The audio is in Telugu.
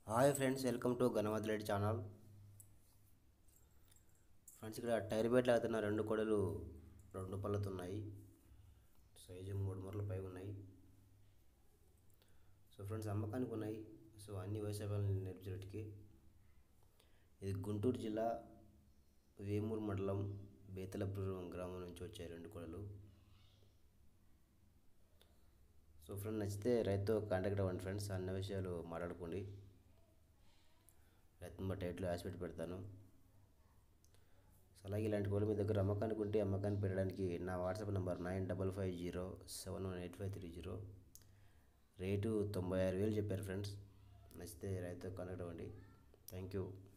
hi friends welcome to Ganapathi Reddy channel friends ఇక్కడ టైర్ బెడ్ లాగుతున్న రెండు కొడలు రెండు పళ్ళతో ఉన్నాయి సైజు మూడు మూరల పై ఉన్నాయి సో ఫ్రెండ్స్ అమ్మకానికి ఉన్నాయి సో అన్ని వ్యవసాయాలను నేర్పించడానికి ఇది గుంటూరు జిల్లా వేమూరు మండలం బేతలపురం గ్రామం నుంచి వచ్చాయి రెండు కొడలు సో ఫ్రెండ్ నచ్చితే రైతు కాంటాక్ట్ అవ్వండి ఫ్రెండ్స్ అన్ని విషయాలు మాట్లాడుకోండి రైతు నెంబర్ టైట్లో యాస్ పెట్టి పెడతాను సో అలాగే ఇలాంటి కోళ్ళు మీ దగ్గర అమ్మకానికి ఉంటే అమ్మకాన్ని పెట్టడానికి నా WhatsApp number nine double five zero seven one eight five three zero rate తొంభై ఆరు వేలు చెప్పారు ఫ్రెండ్స్ నచ్చితే రైతు కాంటాక్ట్ అవ్వండి థ్యాంక్ యూ